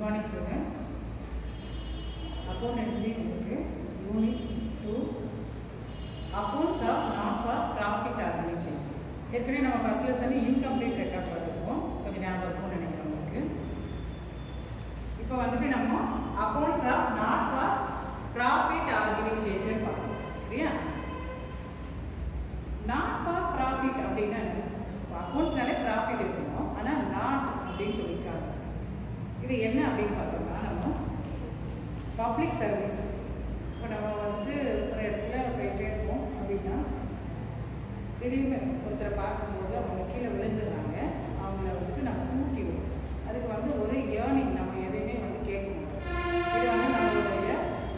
Morning student accountancy இருக்கு unit two accounts of not for profit organisation ஏற்கனவே நம்ம first lesson incomplete record பார்த்துருக்கோம் கொஞ்சம் ஞாபகம் இருக்கும்னு நினைக்கிறேன் உங்களுக்கு இப்போ வந்துட்டு நம்ம accounts of not for profit organisation பார்க்கணும் சரியா நாட் ஃபார் ப்ராஃபிட் அப்படின்னா அக்கௌண்ட்ஸ்னாலே ப்ராஃபிட் இருக்கணும் ஆனால் நாட் அப்படின்னு சொல்லியிருக்காங்க இது என்ன அப்படின்னு பார்த்தோம்னா நம்ம பப்ளிக் சர்வீஸ் இப்போ நம்ம வந்துட்டு ஒரு இடத்துல போயிட்டே இருக்கோம் அப்படின்னா திடீர்னு ஒருத்தரை பார்க்கும்போது அவங்க கீழே விழுந்துடுறாங்க அவங்கள வந்துட்டு நம்ம தூக்கி விடுவோம் அதுக்கு வந்து ஒரு ஏர்னிங் நம்ம எதையுமே வந்து கேட்க மாட்டோம் இது வந்து நம்மளுடைய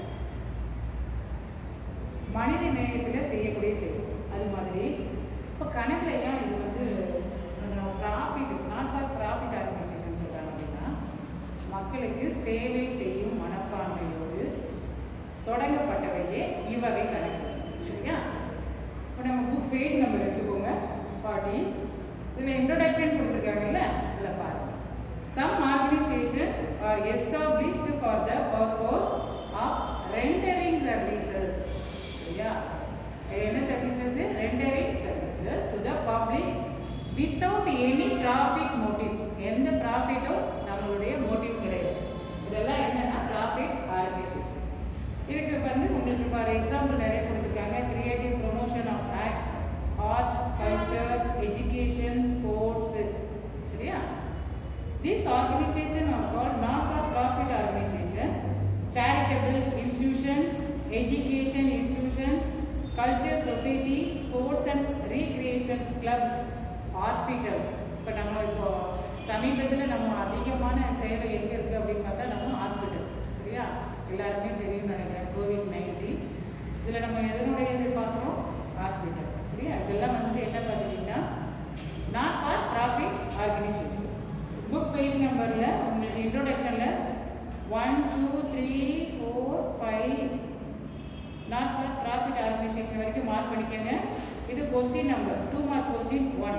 மனித நேயத்தில் செய்யக்கூடிய செயல் அது மாதிரி இப்போ கணக்கில் ஏன் இது வந்து profit not for profit organisation சொல்கிறாங்க அப்படின்னா மக்களுக்கு சேவை செய்யும் மனப்பான்மையோடு தொடங்கப்பட்டவையே இவ்வகை கணக்கு சரியா இப்போ நம்ம புக் பேஜ் நம்பர் எடுத்துக்கோங்க ஃபார்ட்டி இதில் இன்ட்ரோடக்ஷன் கொடுத்துருக்காங்கல்ல இதில் பாருங்க some organisation are established for the purpose of rendering services சரியா இது என்ன services rendering services to the public without any profit motive எந்த ப்ராஃபிட்டும் நம்மளுடைய மோட்டிவ் கிடையாது இதெல்லாம் என்னன்னா ப்ராஃபிட் ஆர்கனைசேஷன் இதுக்கு வந்து உங்களுக்கு ஃபார் எக்ஸாம்பிள் நிறைய கொடுத்துருக்காங்க creative promotion of act art culture education sports சரியா this organisation are called not for profit organisation charitable institutions education institutions culture society sports and recreations clubs hospital இப்போ நம்ம இப்போ சமீபத்தில் நம்ம அதிகமான சேவை எங்கே இருக்குது அப்படின்னு பார்த்தா நம்ம ஹாஸ்பிட்டல் சரியா எல்லாருமே தெரியும் நினைக்கிறேன் கோவிட் நைன்டீன் இதில் நம்ம எதனுடைய இது பார்க்குறோம் ஹாஸ்பிட்டல் சரியா இதெல்லாம் வந்து என்ன பார்த்தீங்கன்னா not for profit organisation book page நம்பரில் உங்களுக்கு இன்ட்ரோடக்ஷனில் one two three four five not for profit organisation வரைக்கும் மார்க் பண்ணிக்கோங்க இது question number two mark question one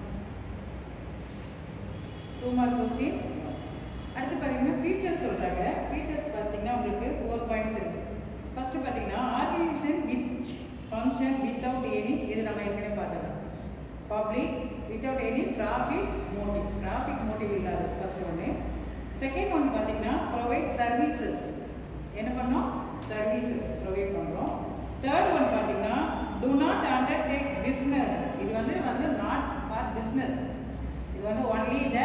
two mark question அடுத்து பார்த்தீங்கன்னா ஃபீச்சர்ஸ் சொல்கிறாங்க ஃபீச்சர்ஸ் பார்த்தீங்கன்னா உங்களுக்கு ஃபோர் பாயிண்ட்ஸ் இருக்குது ஃபஸ்ட்டு பார்த்தீங்கன்னா organisation which function without any இது நம்ம ஏற்கனவே பார்த்தது public without any profit motive profit motive இல்லாத ஃபர்ஸ்ட் ஒன்று செகண்ட் ஒன் பார்த்தீங்கன்னா ப்ரொவைட் சர்வீசஸ் என்ன பண்ணோம் சர்வீசஸ் ப்ரொவைட் பண்ணுறோம் தேர்ட் ஒன் பார்த்தீங்கன்னா டு நாட் அண்டர்டேக் பிஸ்னஸ் இது வந்து வந்து நாட் ஃபார் பிஸ்னஸ் இது வந்து ஒன்லி த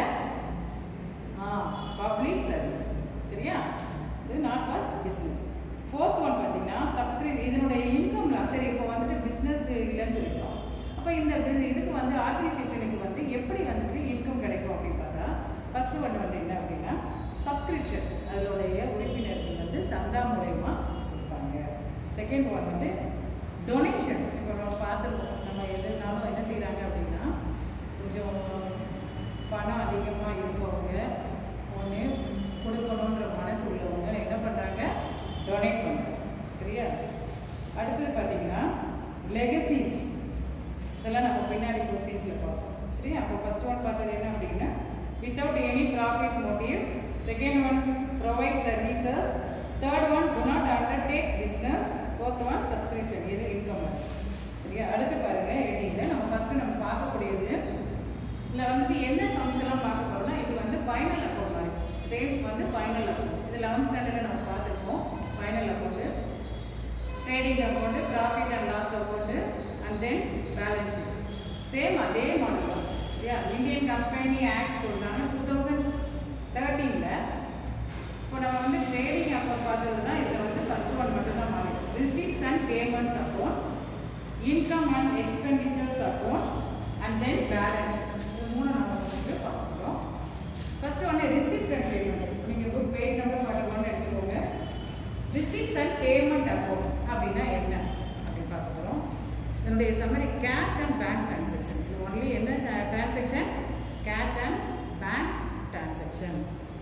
பப்ளிக் சர்வீஸ் சரியா இது not for business fourth one பார்த்தீங்கன்னா சப்ஸ்கிரைப் இதனுடைய இன்கம்லாம் சரி இப்போ வந்துட்டு பிஸ்னஸ் இல்லைன்னு சொல்லிட்டோம் அப்போ இந்த இது- இதுக்கு வந்து ஆர்கனைசேஷனுக்கு வந்து எப்படி வந்துட்டு இன்கம் கிடைக்கும் அப்படின்னு பார்த்தா ஃபர்ஸ்ட் ஒன்று வந்து என்ன அப்படின்னா சப்ஸ்கிரிப்ஷன்ஸ் அதனுடைய உறுப்பினர்கள் வந்து சந்தா மூலயமா கொடுப்பாங்க செகண்ட் ஒன் வந்து டொனேஷன் இப்போ நம்ம பார்த்துருக்கோம் நம்ம எதுனாலும் என்ன செய்கிறாங்க அப்படின்னா கொஞ்சம் பணம் அதிகமாக இருக்கவங்க ஒன்று கொடுக்கணுன்ற மனசு உள்ளவங்க என்ன பண்ணுறாங்க டொனேட் பண்ணுறாங்க சரியா அடுத்தது பார்த்தீங்கன்னா லெகசிஸ் இதெல்லாம் நம்ம பின்னாடி கொஸ்டின்ஸில் பார்ப்போம் சரி அப்போ ஃபர்ஸ்ட் ஒன் பார்த்தது என்ன அப்படின்னா without any profit motive second one provide services third one to not undertake business fourth one subscription இது இன்கம் சரியா அடுத்து பாருங்க எடியில் நம்ம ஃபர்ஸ்ட் நம்ம பார்க்கக்கூடியது இதில் வந்துட்டு என்ன சம்ஸ் எல்லாம் பார்க்க போறோம்னா இது வந்து ஃபைனல் அக்கௌண்ட் மாதிரி சேம் வந்து ஃபைனல் அக்கௌண்ட் இது லெவன்த் ஸ்டாண்டர்டில் நம்ம பார்த்துருக்கோம் final account trading account profit and loss account and then balance sheet same அதே மாடல் தான் சரியா இந்தியன் கம்பெனி ஆக்ட் சொல்கிறாங்க டூ தௌசண்ட் தேர்ட்டீனில் இப்போ நம்ம வந்து ட்ரேடிங் அக்கௌண்ட் பார்த்ததுன்னா இதில் வந்து ஃபர்ஸ்ட் ஒன் மட்டும் தான் மாறி receipts and payments account income and expenditures account and then balance இது மூணு நம்ம வந்து பார்க்க போகிறோம் ஃபர்ஸ்ட் ஒன்று ரிசிப்ட் அண்ட் பேமெண்ட் நீங்கள் book page number forty one எடுத்துக்கோங்க ரிசிப்ட்ஸ் அண்ட் பேமெண்ட் அக்கௌண்ட் அப்படின்னா என்ன அப்படின்னு பார்க்க போகிறோம் இதனுடைய summary cash and bank transaction இது ஒன்லி என்ன transaction cash and bank transaction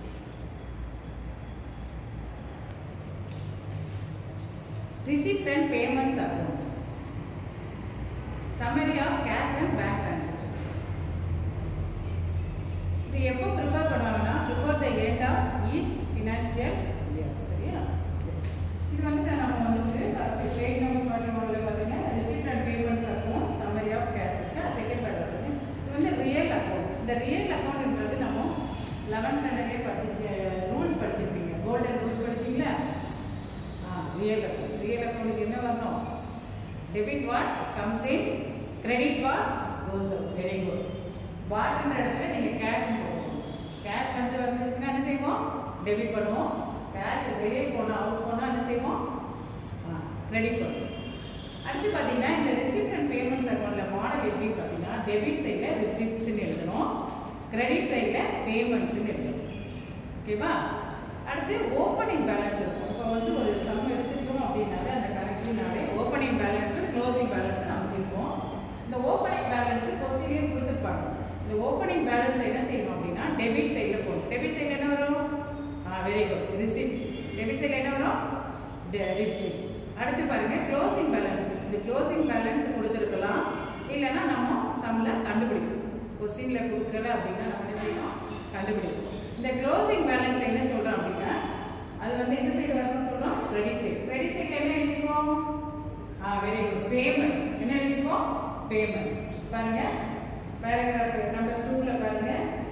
receipts and payments account summary of cash and bank transaction இது எப்போ ப்ரிப்பேர் பண்ணுவாங்கன்னா before the end of each financial year சரியா சரி. இது வந்து நம்ம வந்துட்டு ஃபர்ஸ்ட் பேஜ் நம்பர் பண்ணுறவங்கள பார்த்தீங்கன்னா receipt and payments account summary of cash இருக்கு செகண்ட் பார்ட் வந்து இது வந்து ரியல் அக்கௌண்ட் இந்த ரியல் அக்கௌண்ட்ன்றது நம்ம லெவன்த் ஸ்டாண்டர்ட்லேயே படி ரூல்ஸ் படிச்சிருப்பீங்க கோல்டன் ரூல்ஸ் படிச்சீங்களா ரியல் அக்கௌண்ட் ரியல் அக்கௌண்ட்டுக்கு என்ன வரணும் debit what comes in credit what goes out very good வாட்ன்ற இடத்துல நீங்கள் கேஷ் போடணும் கேஷ் வந்து வந்துச்சுன்னா என்ன செய்வோம் டெபிட் பண்ணுவோம் கேஷ் வெளியே போனால் அவுட் போனால் என்ன செய்வோம் கிரெடிட் பண்ணுவோம் அடுத்து பார்த்தீங்கன்னா இந்த ரிசிப்ட் அண்ட் பேமெண்ட்ஸ் அக்கௌண்ட்டில் மாடல் எப்படி பார்த்தீங்கன்னா டெபிட் சைடில் ரிசிப்ட்ஸ்னு எழுதணும் கிரெடிட் சைடில் பேமெண்ட்ஸ்னு எழுதணும் ஓகேவா அடுத்து ஓப்பனிங் பேலன்ஸ் இருக்கும் இப்போ வந்து ஒரு சம் எடுத்துட்டோம் அப்படின்னாலே அந்த கணக்குனாலே ஓப்பனிங் பேலன்ஸ் க்ளோசிங் பேலன்ஸ் நமக்கு இருக்கும் இந்த ஓப்பனிங் பேலன்ஸ் கொஸ்டின்லேயும் கொடுத்துருப்பாங்க இந்த ஓப்பனிங் பேலன்ஸ் என்ன செய்யணும் அப்படின்னா டெபிட் சைடில் போகணும் டெபிட் சைடில் என்ன வரும் ah very good receipts debit சைடில் என்ன வரும் ரிசிப்ட் அடுத்து பாருங்க க்ளோசிங் பேலன்ஸ் இந்த க்ளோசிங் பேலன்ஸ் கொடுத்துருக்கலாம் இல்லைன்னா நம்ம சம்ல கண்டுபிடிக்கணும் கொஸ்டின்ல கொடுக்கல அப்படின்னா நம்ம என்ன செய்யணும் கண்டுபிடிக்கணும் இந்த க்ளோசிங் பேலன்ஸ் என்ன சொல்றோம் அப்படின்னா அது வந்து எந்த சைடு வரணும்னு சொல்றோம் கிரெடிட் சைடு கிரெடிட் சைடுல என்ன எழுதிருக்கோம் ஆ வெரி குட் பேமெண்ட் என்ன எழுதிருக்கோம் பேமெண்ட் பாருங்க பேராகிராஃப் நம்பர் 2ல பாருங்க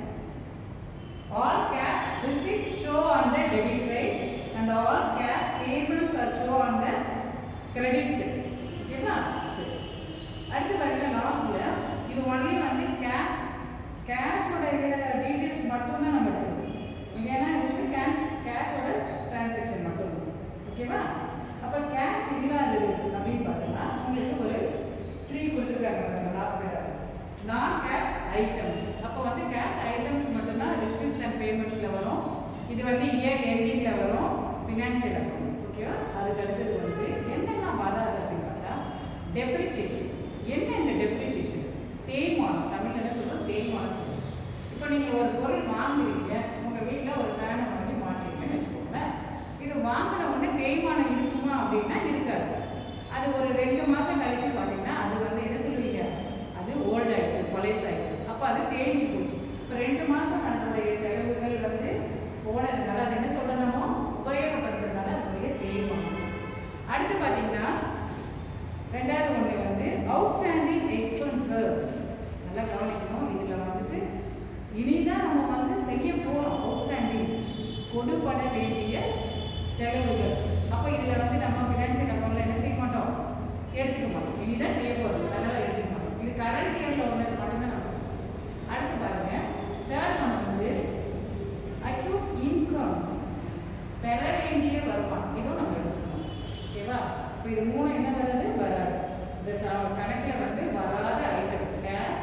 all cash receipts show on the debit side and all cash payments are show on the credit side ஓகேவா சரி அடுத்து பாருங்க லாஸ்ட்ல இது ஒன்லி வந்து கேஷ் கேஷோட டீடைல்ஸ் மட்டும் தான் நம்ம எடுத்துக்கணும் ஏன்னா இது வந்து கேஷ் கேஷோட டிரான்சாக்ஷன் மட்டும் ஓகேவா அப்ப கேஷ் இல்லாதது அப்படின்னு பார்த்தோம்னா உங்களுக்கு ஒரு த்ரீ கொடுத்துருக்காங்க லாஸ்ட் நான் கேஷ் ஐட்டம்ஸ் அப்போ வந்து கேஷ் ஐட்டம்ஸ் மட்டும்தான் ரிசிப்ட்ஸ் அண்ட் பேமெண்ட்ஸில் வரும் இது வந்து இயர் எண்டிங்கில் வரும் ஃபினான்ஷியல் அக்கௌண்ட் ஓகேவா அதுக்கு அடுத்தது வந்து என்னெல்லாம் வராது அப்படின்னு பார்த்தா டெப்ரிசியேஷன் என்ன இந்த டெப்ரிசியேஷன் தேய்மானம் தமிழ்ல என்ன சொல்றோம் தேய்மானம் சொல்றோம் இப்போ நீங்கள் ஒரு பொருள் வாங்குறீங்க உங்கள் வீட்டில் ஒரு ஃபேனை வாங்கி மாட்டுறீங்கன்னு வச்சுக்கோங்களேன் இது வாங்கின உடனே தேய்மானம் இருக்குமா அப்படின்னா இருக்காது அது ஒரு ரெண்டு மாதம் கழிச்சு பார்த்தீங்கன்னா அது வந்து என்ன சொல்லுவீங்க அது ஓல்ட் ஆயிட்டு பழைய ஆயிட்டு அப்போ அது தேஞ்சு போச்சு இப்போ ரெண்டு மாதம் அதனுடைய செலவுகள் வந்து போனதுனால அது என்ன சொல்லணுமோ உபயோகப்படுத்துறதுனால அதனுடைய தேய்மானம் அடுத்து பார்த்தீங்கன்னா ரெண்டாவது ஒன்று வந்து அவுட்ஸ்டாண்டிங் எக்ஸ்பென்சஸ் நல்லா கவனிக்கணும் இதில் வந்துட்டு இனிதான் நம்ம வந்து செய்ய போகிறோம் அவுட்ஸ்டாண்டிங் கொடுபட வேண்டிய செலவுகள் அப்போ இதில் வந்து நம்ம ஃபினான்ஷியல் அக்கௌண்ட்டில் என்ன செய்ய மாட்டோம் எடுத்துக்க மாட்டோம் இனிதான் செய்ய போகிறோம் அதனால் எடுத்துக்க மாட்டோம் இது கரண்ட் இயரில் உள்ளது மட்டும்தான் நம்ம அடுத்து பாருங்க தேர்ட் ஒன் வந்து அக்யூட் இன்கம் பெற வேண்டிய வருமானம் இதுவும் நம்ம எடுத்துக்கணும் ஓகேவா இப்போ இது மூணு என்ன வருது வராது இந்த ச- கணக்குல வந்து வராத ஐட்டம்ஸ் கேஷ்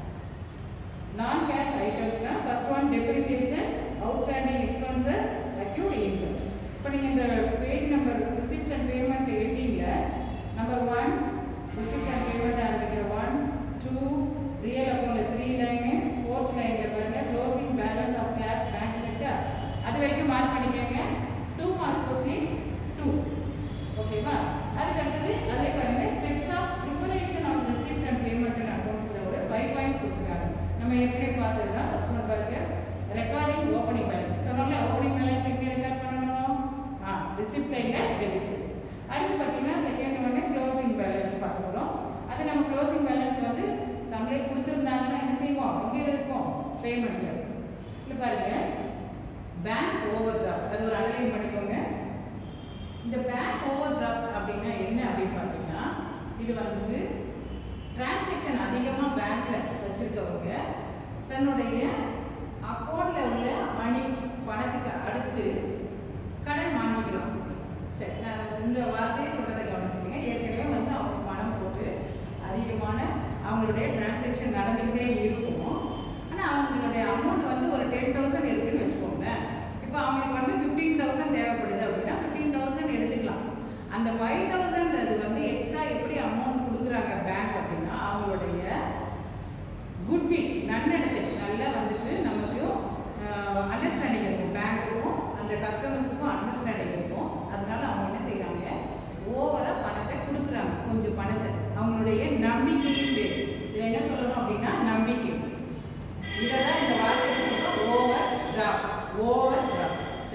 நான் கேஷ் ஐட்டம்ஸ்னா first one depreciation outstanding expenses accrued income இப்போ நீங்கள் இந்த page number receipts and payment எயிட்டீன்ல number one receipt and payment ஆரம்பிக்கிற ஒன் டூ ரியல் அக்கௌண்ட்ல த்ரீ லைனு ஃபோர்த் லைன்ல பாருங்க closing balance of cash bank இருக்கா அது வரைக்கும் மார்க் பண்ணிக்கோங்க டூ மார்க் கொஸ்டின் டூ ஓகேவா அதுக்கு அடுத்தது அதே பாருங்க steps of preparation of receipt and payment and அக்கௌண்ட்ஸ்ல ஒரு ஃபைவ் பாயிண்ட்ஸ் கொடுத்துருக்காங்க நம்ம ஏற்கனவே பார்த்தது தான் ஃபர்ஸ்ட் ஒன் பாருங்க ரெக்கார்டிங் ஓப்பனிங் பேலன்ஸ் சொன்னோம்ல ஓப்பனிங் பேலன்ஸ் எங்க ரெக்கார்ட் பண்ணணும் ஆ ரிசிப்ட் சைடில் டெபிட் சைடு அடுத்து பார்த்தீங்கன்னா செகண்ட் வந்து க்ளோசிங் பேலன்ஸ் பார்க்க போகிறோம் அது நம்ம க்ளோசிங் பேலன்ஸ் வந்து சம்பளே கொடுத்துருந்தாங்கன்னா என்ன செய்வோம் எங்கே இருக்கும் பேமெண்ட்ல இல்லை பாருங்க பேங்க் ஓவர் டிராஃப்ட் அது ஒரு அனலைன் பண்ணிக்கோங்க இந்த பேங்க் ஓவர் டிராஃப்ட் அப்படின்னா என்ன அப்படின்னு பார்த்தீங்கன்னா இது வந்துட்டு டிரான்சாக்ஷன் அதிகமாக பேங்க்ல வச்சிருக்கவங்க தன்னுடைய அக்கௌண்ட்ல உள்ள மணி பணத்துக்கு அடுத்து கடன் வாங்கிக்கலாம் சரி நான் இந்த வார்த்தையை சொல்றதை கவனிச்சுக்கோங்க ஏற்கனவே வந்து அவங்க பணம் போட்டு அதிகமான அவங்களுடைய டிரான்சாக்ஷன் நடந்துகிட்டே இருக்கும் ஆனால் அவங்களுடைய அமௌண்ட் வந்து ஒரு டென் தௌசண்ட் இருக்குன்னு வச்சுக்கோங்களேன் இப்போ அவங்களுக்கு வந்து ஃபிஃப்டீன் தௌசண்ட் தேவைப்படுது அப்படின்னா ஃபிஃப்டீன் தௌசண்ட் எடுத்துக்கலாம் அந்த ஃபைவ் தௌசண்ட்றது வந்து எக்ஸ்ட்ரா எப்படி அமௌண்ட் கொடுக்குறாங்க பேங்க் அப்படின்னா அவங்களுடைய குட்வில் நன்னடத்தை நல்லா வந்துட்டு நமக்கு அண்டர்ஸ்டாண்டிங் இருக்கும் பேங்க்குக்கும் அந்த கஸ்டமர்ஸுக்கும் அண்டர்ஸ்டாண்டிங் இருக்கும் அதனால அவங்க என்ன செய்றாங்க ஓவரா பணத்தை கொடுக்குறாங்க கொஞ்சம் பணத்தை அவங்களுடைய நம்பிக்கையின் பேர் இதில் என்ன சொல்லணும் அப்படின்னா நம்பிக்கை இதை தான் இந்த வார்த்தை சொல்றோம் ஓவர் டிராஃப்ட் ஓவர் டிராஃப்ட்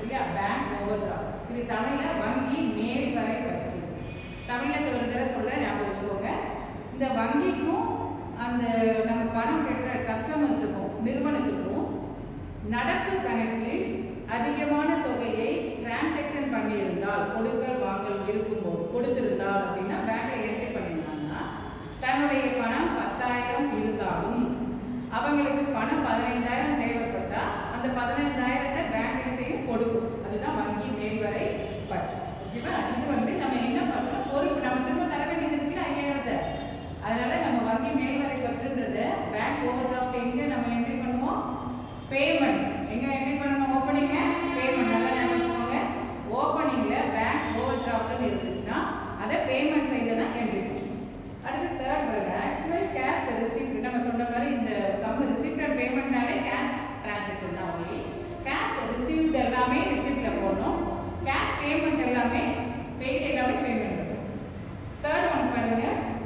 சரியா பேங்க் ஓவர் இது தமிழ்ல வங்கி மேல் வரை பற்று தமிழ்ல ஒரு தடவை சொல்ல ஞாபகம் வச்சுக்கோங்க இந்த வங்கிக்கும் அந்த நம்ம பணம் கட்டுற கஸ்டமர்ஸுக்கும் நிறுவனத்துக்கும் நடப்பு கணக்கில் அதிகமான தொகையை டிரான்சாக்ஷன் பண்ணியிருந்தால் கொடுக்கல் வாங்கல் இருக்கும்போது கொடுத்திருந்தால் அப்படின்னா பேங்க்ல என்ட்ரி பண்ணியிருந்தாங்கன்னா தன்னுடைய பணம் பத்தாயிரம் இருந்தாலும் அவங்களுக்கு பணம் பதினைந்தாயிரம் தேவைப்பட்டா அந்த பதினைந்தாயிரத்தை பேங்க் என்ன செய்யும் கொடுக்கும் அதுதான் வங்கி மேல்வரை பற்று ஓகேவா இது வந்து நம்ம என்ன பண்ணணும் பொறுப்பு நம்ம திரும்ப தர வேண்டியது இருக்குல்ல ஐயாயிரத்தை அதனால நம்ம வங்கி மேல்வரை பற்றுன்றத பேங்க் ஓவர் டிராஃப்ட் எங்க நம்ம என்ட்ரி பண்ணுவோம் பேமெண்ட் எங்க என்ட்ரி பண்ணணும் ஓப்பனிங்க பேமெண்ட் நல்லா ஞாபகம் வச்சுக்கோங்க ஓப்பனிங்ல பேங்க் ஓவர் டிராஃப்ட்னு இருந்துச்சுன்னா அதை பேமெண்ட் சைடுல தான் என்ட்ரி பண்ணணும் அடுத்து தேர்ட் பாருங்க ஆக்சுவல் கேஷ் ரிசிப்ட் நம்ம சொன்ன மாதிரி இந்த சம் ரிசிப்ட் அண்ட் பேமெண்ட்னாலே கேஷ் டிரான்சாக்ஷன் தான் ஒன்லி கேஷ் ரிசீவ்ட் எல்லாமே ரிசிப்ட்ல போடணும் கேஷ் பேமெண்ட் எல்லாமே பெய்ட் எல்லாமே பேமெண்ட் தேர்ட் ஒன் பாருங்க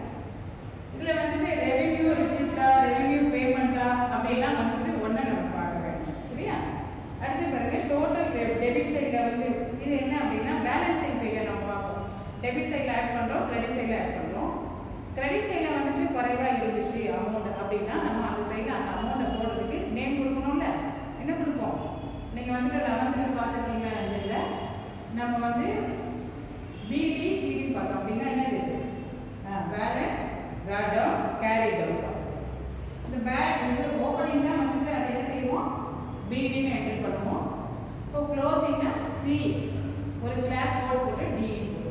இதுல வந்துட்டு ரெவென்யூ ரிசிப்டா ரெவென்யூ பேமெண்ட்டா அப்படிலாம் வந்துட்டு ஒண்ணா நம்ம பார்க்க வேண்டும் சரியா அடுத்து பாருங்க டோட்டல் டெபிட் சைடில் வந்து இது என்ன அப்படின்னா பேலன்சிங் ஃபிகர் நம்ம பார்ப்போம் டெபிட் சைடில் ஆட் பண்றோம் கிரெடிட் சைடில் ஆட் பண்றோம் கிரெடிட் சைடில் வந்துட்டு குறைவா இருந்துச்சு அமௌண்ட் அப்படின்னா நம்ம அந்த சைடில் அந்த அமௌண்ட்டை போடுறதுக்கு நேம் கொடுக்கணும்ல என்ன கொடுப்போம் நீங்க வந்துட்டு லெவன்த்தில் பார்த்துருக்கீங்கன்னா இல்லை நம்ம வந்து பிடி சிடி பார்த்தோம் அப்படின்னா என்னது balance brought down carry down இந்த பேக் வந்து ஓப்பனிங் தான் வந்துட்டு அதை என்ன செய்வோம் பிடின்னு என்டர் பண்ணுவோம் இப்போ க்ளோசிங்னா சி ஒரு ஸ்லாஷ் கோட் போட்டு டி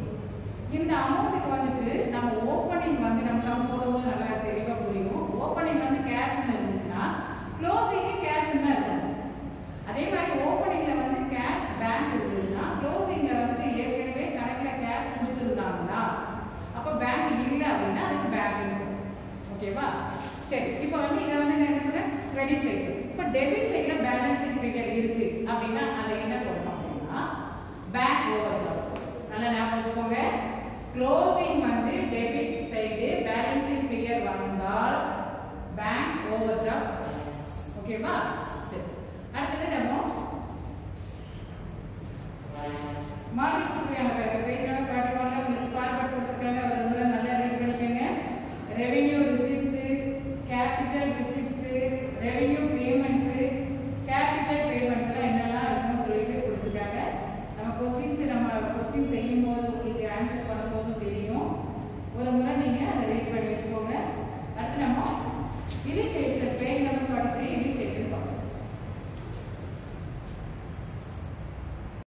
இந்த அமௌண்ட்டுக்கு வந்துட்டு நம்ம ஓப்பனிங் வந்து நம்ம சம் போடும்போது நல்லா தெளிவாக புரியும் ஓப்பனிங் வந்து கேஷ்னு இருந்துச்சுன்னா க்ளோசிங்கே கேஷ்னு தான் இருக்கணும் அதே மாதிரி ஓப்பனிங்ல வந்து கேஷ் பேங்க் இருந்ததுன்னா க்ளோசிங்ல வந்துட்டு ஏற்கனவே கணக்குல கேஷ் கொடுத்துருந்தாங்கன்னா அப்போ பேங்க் இல்லை அப்படின்னா அதுக்கு பேங்க் இருக்கும் ஓகேவா சரி இப்போ வந்து இதை வந்து நான் என்ன சொல்றேன் கிரெடிட் சைடு இப்போ டெபிட் சைடில் பேலன்சிங் ஃபிகர் இருக்கு அப்படின்னா அதை என்ன பண்ணணும் அப்படின்னா பேங்க் ஓவர் நல்லா ஞாபகம் வச்சுக்கோங்க க்ளோசிங் வந்து டெபிட் சைடு பேலன்சிங் ஃபிகர் வந்தால் பேங்க் ஓவர் ஓகேவா சரி அடுத்தது நம்ம மாடல் கொடுக்குறாங்க பேஜ் நம்பர் ஃபார்ட்டி ஒன்ல உங்களுக்கு ஃபார்வர்ட் கொடுத்துருக்காங்க அது வந்து நல்லா ரீட் பண்ணிக்கோங்க revenue receipts capital receipts revenue